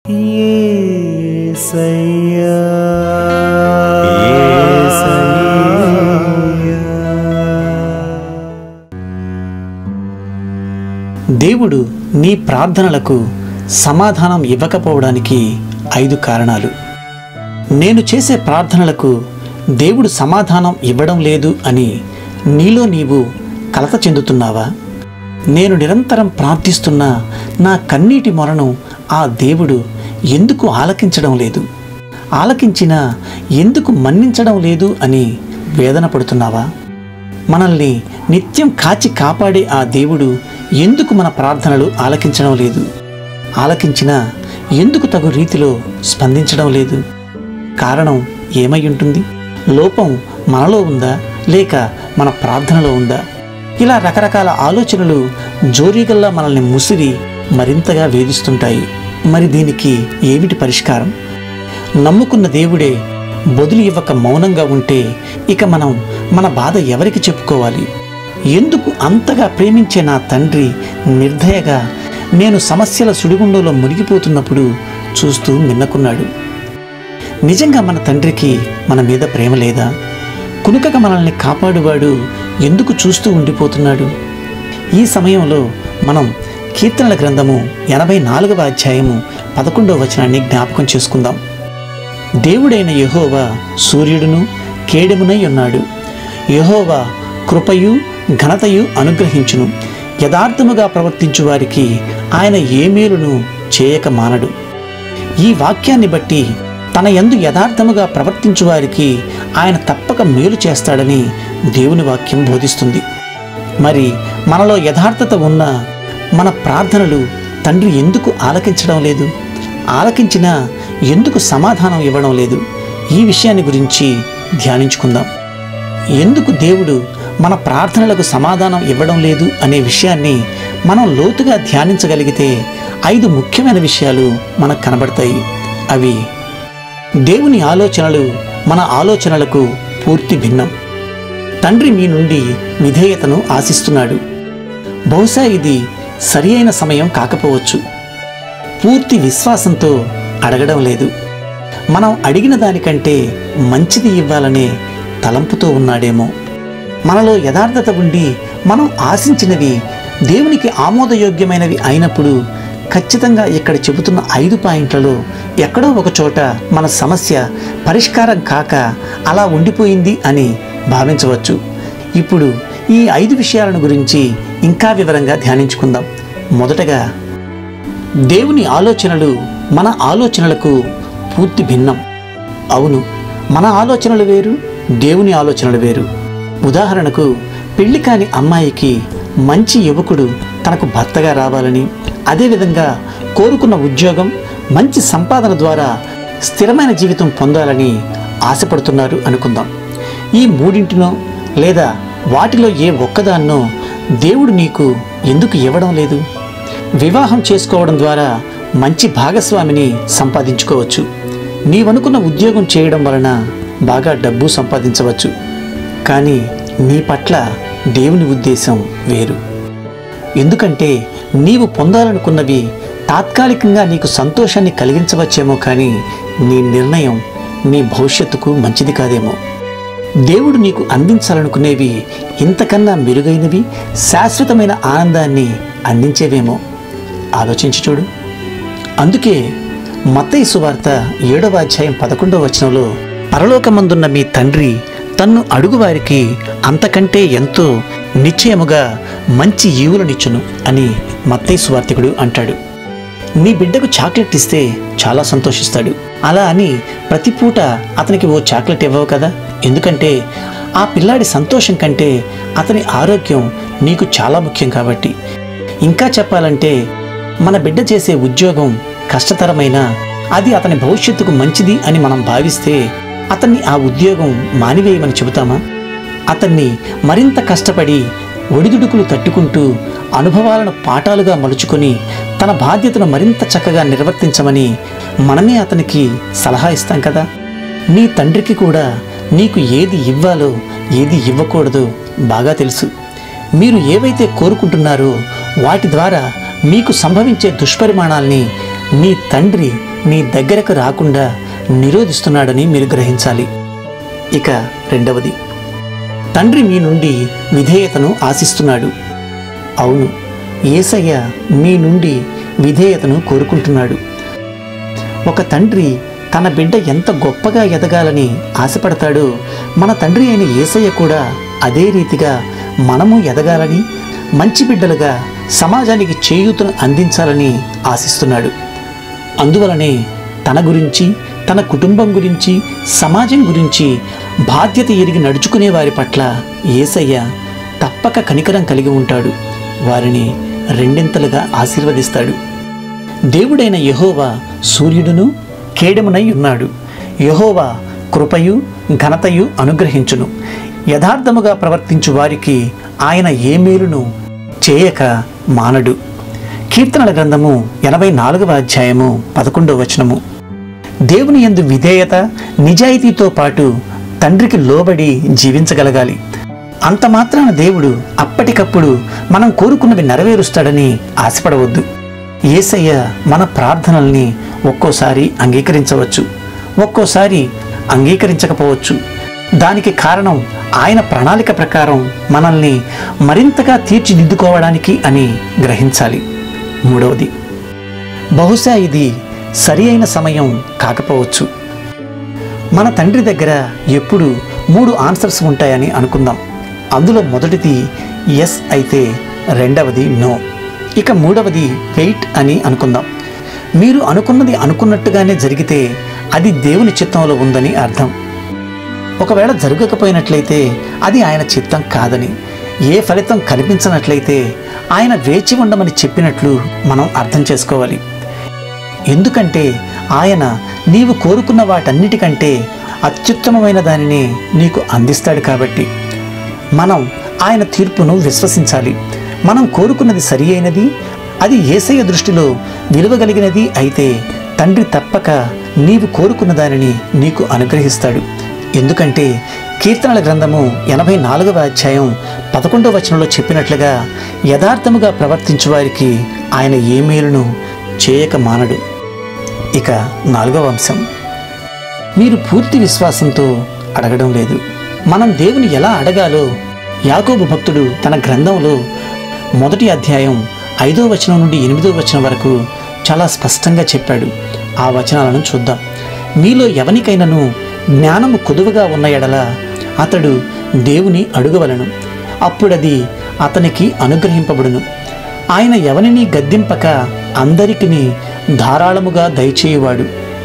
యేసయ్యా దేవుడు నీ ప్రార్థనలకు సమాధానం ఇవ్వకపోవడానికి ఐదు కారణాలు నేను చేసే ప్రార్థనలకు దేవుడు సమాధానం ఇవ్వడం లేదు అని నీలో నీవు కలత చెందుతున్నావా నేను నిరంతరం ప్రార్థిస్తున్న నా కన్నీటి మొరను ఆ దేవుడు ఎందుకు ఆలకించడం లేదు ఆలకించినా ఎందుకు మన్నించడం లేదు అని వేదన పడుతున్నావా మనల్ని నిత్యం కాచి కాపాడే ఆ దేవుడు ఎందుకు మన ప్రార్థనలు ఆలకించడం లేదు ఆలకించినా ఎందుకు తగు రీతిలో స్పందించడం లేదు కారణం ఏమై ఉంటుంది లోపం మనలో ఉందా లేక మన ప్రార్థనలో ఉందా ఇలా రకరకాల ఆలోచనలు జోరీగల్లా మనల్ని ముసిరి మరింతగా వేధిస్తుంటాయి మరి దీనికి ఏమిటి పరిష్కారం నమ్ముకున్న దేవుడే బదులు ఇవ్వక మౌనంగా ఉంటే ఇక మనం మన బాధ ఎవరికి చెప్పుకోవాలి ఎందుకు అంతగా ప్రేమించే నా తండ్రి నిర్దయగా నేను సమస్యల సుడిగుండంలో మునిగిపోతున్నప్పుడు చూస్తూ మిన్నకున్నాడు నిజంగా మన తండ్రికి మన మీద ప్రేమ లేదా కునుకక మనల్ని కాపాడువాడు ఎందుకు చూస్తూ ఉండిపోతున్నాడు ఈ సమయంలో మనం కీర్తనల గ్రంథము ఎనభై నాలుగవ అధ్యాయము పదకొండవ వచనాన్ని జ్ఞాపకం చేసుకుందాం దేవుడైన యెహోవా సూర్యుడును కేడెమునై ఉన్నాడు యెహోవా కృపయు ఘనతయు అనుగ్రహించును యథార్థముగా ప్రవర్తించు వారికి ఆయన ఏ మేలును చేయక మానడు ఈ వాక్యాన్ని బట్టి తన యందు యథార్థముగా ప్రవర్తించు వారికి ఆయన తప్పక మేలు చేస్తాడని దేవుని వాక్యం బోధిస్తుంది మరి మనలో యథార్థత ఉన్న మన ప్రార్థనలు తండ్రి ఎందుకు ఆలకించడం లేదు ఆలకించినా ఎందుకు సమాధానం ఇవ్వడం లేదు ఈ విషయాన్ని గురించి ధ్యానించుకుందాం ఎందుకు దేవుడు మన ప్రార్థనలకు సమాధానం ఇవ్వడం లేదు అనే విషయాన్ని మనం లోతుగా ధ్యానించగలిగితే ఐదు ముఖ్యమైన విషయాలు మనకు కనబడతాయి అవి దేవుని ఆలోచనలు మన ఆలోచనలకు పూర్తి భిన్నం తండ్రి మీ నుండి విధేయతను ఆశిస్తున్నాడు బహుశా ఇది సరి అయిన సమయం కాకపోవచ్చు పూర్తి విశ్వాసంతో అడగడం లేదు మనం అడిగిన దానికంటే మంచిది ఇవ్వాలనే తలంపుతో ఉన్నాడేమో మనలో యథార్థత ఉండి మనం ఆశించినవి దేవునికి ఆమోదయోగ్యమైనవి అయినప్పుడు ఖచ్చితంగా ఇక్కడ చెబుతున్న ఐదు పాయింట్లలో ఎక్కడో ఒక చోట మన సమస్య పరిష్కారం కాక అలా ఉండిపోయింది అని భావించవచ్చు ఇప్పుడు ఈ ఐదు విషయాలను గురించి ఇంకా వివరంగా ధ్యానించుకుందాం మొదటగా దేవుని ఆలోచనలు మన ఆలోచనలకు పూర్తి భిన్నం అవును మన ఆలోచనలు వేరు దేవుని ఆలోచనలు వేరు ఉదాహరణకు పెళ్లి కాని అమ్మాయికి మంచి యువకుడు తనకు భర్తగా రావాలని అదేవిధంగా కోరుకున్న ఉద్యోగం మంచి సంపాదన ద్వారా స్థిరమైన జీవితం పొందాలని ఆశపడుతున్నారు అనుకుందాం ఈ మూడింటినో లేదా వాటిలో ఏ ఒక్కదాన్నో దేవుడు నీకు ఎందుకు ఇవ్వడం లేదు వివాహం చేసుకోవడం ద్వారా మంచి భాగస్వామిని సంపాదించుకోవచ్చు నీవనుకున్న ఉద్యోగం చేయడం వలన బాగా డబ్బు సంపాదించవచ్చు కానీ నీ పట్ల దేవుని ఉద్దేశం వేరు ఎందుకంటే నీవు పొందాలనుకున్నవి తాత్కాలికంగా నీకు సంతోషాన్ని కలిగించవచ్చేమో కానీ నీ నిర్ణయం నీ భవిష్యత్తుకు మంచిది కాదేమో దేవుడు నీకు అందించాలనుకునేవి ఇంతకన్నా మెరుగైనవి శాశ్వతమైన ఆనందాన్ని అందించేవేమో ఆలోచించి చూడు అందుకే మత్తయి సువార్త ఏడవ అధ్యాయం పదకొండవ వచనంలో పరలోకమందున్న మీ తండ్రి తన్ను అడుగువారికి అంతకంటే ఎంతో నిశ్చయముగా మంచి ఈవులనిచ్చును అని మత్తయి సువార్తికుడు అంటాడు నీ బిడ్డకు చాక్లెట్ ఇస్తే చాలా సంతోషిస్తాడు అలా అని ప్రతి పూట అతనికి ఓ చాక్లెట్ ఇవ్వవు కదా ఎందుకంటే ఆ పిల్లాడి సంతోషం కంటే అతని ఆరోగ్యం నీకు చాలా ముఖ్యం కాబట్టి ఇంకా చెప్పాలంటే మన బిడ్డ చేసే ఉద్యోగం కష్టతరమైన అది అతని భవిష్యత్తుకు మంచిది అని మనం భావిస్తే అతన్ని ఆ ఉద్యోగం మానివేయమని చెబుతామా అతన్ని మరింత కష్టపడి ఒడిదుడుకులు తట్టుకుంటూ అనుభవాలను పాఠాలుగా మలుచుకొని తన బాధ్యతను మరింత చక్కగా నిర్వర్తించమని మనమే అతనికి సలహా ఇస్తాం కదా నీ తండ్రికి కూడా నీకు ఏది ఇవ్వాలో ఏది ఇవ్వకూడదో బాగా తెలుసు మీరు ఏవైతే కోరుకుంటున్నారో వాటి ద్వారా మీకు సంభవించే దుష్పరిమాణాల్ని మీ తండ్రి నీ దగ్గరకు రాకుండా నిరోధిస్తున్నాడని మీరు గ్రహించాలి ఇక రెండవది తండ్రి మీ నుండి విధేయతను ఆశిస్తున్నాడు అవును ఏసయ్య మీ నుండి విధేయతను కోరుకుంటున్నాడు ఒక తండ్రి తన బిడ్డ ఎంత గొప్పగా ఎదగాలని ఆశపడతాడో మన తండ్రి అయిన ఏసయ్య కూడా అదే రీతిగా మనము ఎదగాలని మంచి బిడ్డలుగా సమాజానికి చేయూతను అందించాలని ఆశిస్తున్నాడు అందువలనే తన గురించి తన కుటుంబం గురించి సమాజం గురించి బాధ్యత ఎరిగి నడుచుకునే వారి పట్ల ఏసయ్య తప్పక కనికరం కలిగి ఉంటాడు వారిని రెండింతలుగా ఆశీర్వదిస్తాడు దేవుడైన యెహోవా సూర్యుడును కేడమునై ఉన్నాడు యెహోవా కృపయు ఘనతయు అనుగ్రహించును యథార్థముగా ప్రవర్తించు వారికి ఆయన ఏ మేలును చేయక మానడు కీర్తనల గ్రంథము ఎనభై నాలుగవ అధ్యాయము పదకొండవ వచనము దేవుని యందు విధేయత నిజాయితీతో పాటు తండ్రికి లోబడి జీవించగలగాలి అంత మాత్రాన దేవుడు అప్పటికప్పుడు మనం కోరుకున్నవి నెరవేరుస్తాడని ఆశపడవద్దు ఏసయ్య మన ప్రార్థనల్ని ఒక్కోసారి అంగీకరించవచ్చు ఒక్కోసారి అంగీకరించకపోవచ్చు దానికి కారణం ఆయన ప్రణాళిక ప్రకారం మనల్ని మరింతగా తీర్చిదిద్దుకోవడానికి అని గ్రహించాలి మూడవది బహుశా ఇది సరి అయిన సమయం కాకపోవచ్చు మన తండ్రి దగ్గర ఎప్పుడు మూడు ఆన్సర్స్ ఉంటాయని అనుకుందాం అందులో మొదటిది ఎస్ అయితే రెండవది నో ఇక మూడవది వెయిట్ అని అనుకుందాం మీరు అనుకున్నది అనుకున్నట్టుగానే జరిగితే అది దేవుని చిత్తంలో ఉందని అర్థం ఒకవేళ జరగకపోయినట్లయితే అది ఆయన చిత్తం కాదని ఏ ఫలితం కనిపించనట్లయితే ఆయన వేచి ఉండమని చెప్పినట్లు మనం అర్థం చేసుకోవాలి ఎందుకంటే ఆయన నీవు కోరుకున్న వాటన్నిటికంటే అత్యుత్తమమైన దానిని నీకు అందిస్తాడు కాబట్టి మనం ఆయన తీర్పును విశ్వసించాలి మనం కోరుకున్నది సరి అయినది అది ఏసయ్య దృష్టిలో విలువగలిగినది అయితే తండ్రి తప్పక నీవు కోరుకున్న దానిని నీకు అనుగ్రహిస్తాడు ఎందుకంటే కీర్తనల గ్రంథము ఎనభై నాలుగవ అధ్యాయం పదకొండవ వచనంలో చెప్పినట్లుగా యథార్థముగా ప్రవర్తించు వారికి ఆయన ఏ మేలును చేయక మానడు ఇక నాలుగవ అంశం మీరు పూర్తి విశ్వాసంతో అడగడం లేదు మనం దేవుని ఎలా అడగాలో యాకోబు భక్తుడు తన గ్రంథంలో మొదటి అధ్యాయం ఐదో వచనం నుండి ఎనిమిదో వచనం వరకు చాలా స్పష్టంగా చెప్పాడు ఆ వచనాలను చూద్దాం మీలో ఎవనికైనను జ్ఞానము కొదువగా ఉన్న ఎడల అతడు దేవుని అడుగవలను అప్పుడది అతనికి అనుగ్రహింపబడును ఆయన ఎవనిని గద్దింపక అందరికిని ధారాళముగా దయచేయువాడు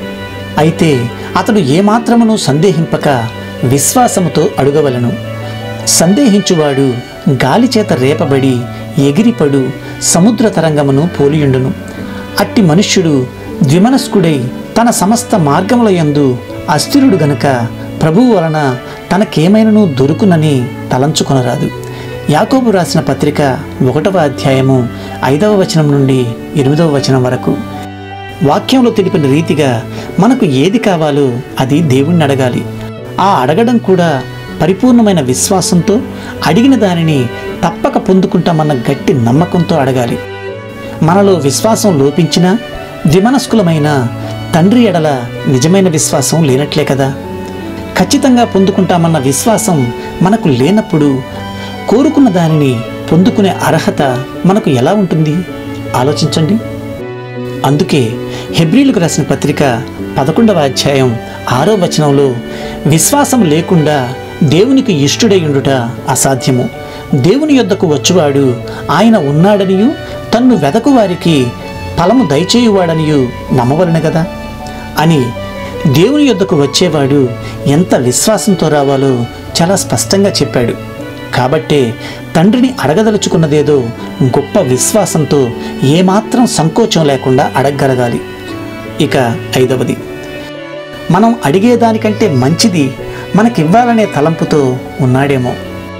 అయితే అతడు ఏమాత్రమును సందేహింపక విశ్వాసముతో అడుగవలను సందేహించువాడు గాలిచేత రేపబడి ఎగిరిపడు సముద్ర తరంగమును పోలియుండును అట్టి మనుష్యుడు ద్విమనస్కుడై తన సమస్త మార్గముల యందు అస్థిరుడు గనుక ప్రభువు వలన తనకేమైనను దొరుకునని తలంచుకొనరాదు యాకోబు రాసిన పత్రిక ఒకటవ అధ్యాయము ఐదవ వచనం నుండి ఎనిమిదవ వచనం వరకు వాక్యంలో తెలిపిన రీతిగా మనకు ఏది కావాలో అది దేవుణ్ణి అడగాలి ఆ అడగడం కూడా పరిపూర్ణమైన విశ్వాసంతో అడిగిన దానిని తప్పక పొందుకుంటామన్న గట్టి నమ్మకంతో అడగాలి మనలో విశ్వాసం లోపించినా ద్విమనస్కులమైన తండ్రి ఎడల నిజమైన విశ్వాసం లేనట్లే కదా ఖచ్చితంగా పొందుకుంటామన్న విశ్వాసం మనకు లేనప్పుడు కోరుకున్న దానిని పొందుకునే అర్హత మనకు ఎలా ఉంటుంది ఆలోచించండి అందుకే హెబ్రిలకు రాసిన పత్రిక పదకొండవ అధ్యాయం ఆరో వచనంలో విశ్వాసం లేకుండా దేవునికి ఇష్టుడై ఉండుట అసాధ్యము దేవుని యొద్దకు వచ్చువాడు ఆయన ఉన్నాడనియు తన్ను వెదకు వారికి ఫలము దయచేయువాడనియు నమ్మవలను కదా అని దేవుని యొద్దకు వచ్చేవాడు ఎంత విశ్వాసంతో రావాలో చాలా స్పష్టంగా చెప్పాడు కాబట్టే తండ్రిని అడగదలుచుకున్నదేదో గొప్ప విశ్వాసంతో ఏమాత్రం సంకోచం లేకుండా అడగగలగాలి ఇక ఐదవది మనం అడిగేదానికంటే మంచిది మనకివ్వాలనే తలంపుతో ఉన్నాడేమో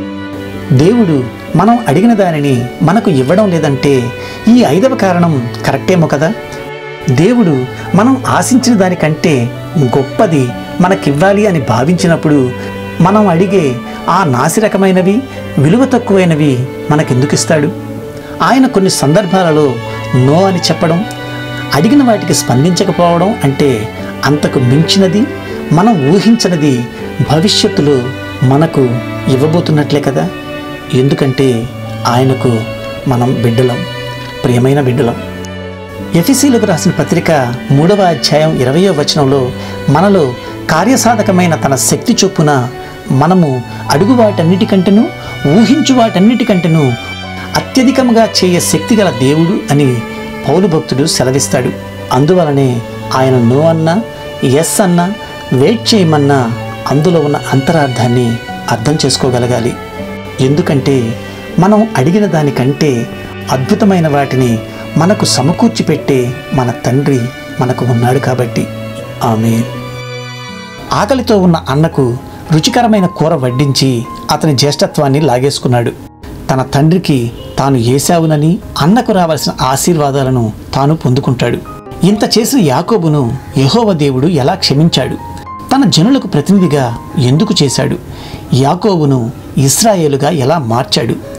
దేవుడు మనం అడిగిన దానిని మనకు ఇవ్వడం లేదంటే ఈ ఐదవ కారణం కరెక్టేమో కదా దేవుడు మనం ఆశించిన దానికంటే గొప్పది మనకివ్వాలి అని భావించినప్పుడు మనం అడిగే ఆ నాసిరకమైనవి విలువ తక్కువైనవి మనకెందుకు ఇస్తాడు ఆయన కొన్ని సందర్భాలలో నో అని చెప్పడం అడిగిన వాటికి స్పందించకపోవడం అంటే అంతకు మించినది మనం ఊహించనిది భవిష్యత్తులో మనకు ఇవ్వబోతున్నట్లే కదా ఎందుకంటే ఆయనకు మనం బిడ్డలం ప్రియమైన బిడ్డలం ఎఫిసీలకు రాసిన పత్రిక మూడవ అధ్యాయం ఇరవయో వచనంలో మనలో కార్యసాధకమైన తన శక్తి చొప్పున మనము అడుగు వాటన్నిటికంటేను ఊహించు వాటన్నిటికంటేను అత్యధికంగా చేయ శక్తి గల దేవుడు అని పౌలు భక్తుడు సెలవిస్తాడు అందువలనే ఆయన నో అన్నా ఎస్ అన్నా వెయిట్ చేయమన్నా అందులో ఉన్న అంతరార్థాన్ని అర్థం చేసుకోగలగాలి ఎందుకంటే మనం అడిగిన దానికంటే అద్భుతమైన వాటిని మనకు సమకూర్చి పెట్టే మన తండ్రి మనకు ఉన్నాడు కాబట్టి ఆమె ఆకలితో ఉన్న అన్నకు రుచికరమైన కూర వడ్డించి అతని జ్యేష్ఠత్వాన్ని లాగేసుకున్నాడు తన తండ్రికి తాను ఏశావునని అన్నకు రావాల్సిన ఆశీర్వాదాలను తాను పొందుకుంటాడు ఇంత చేసిన యాకోబును యెహోవా దేవుడు ఎలా క్షమించాడు తన జనులకు ప్రతినిధిగా ఎందుకు చేశాడు యాకోబును ఇస్రాయేలుగా ఎలా మార్చాడు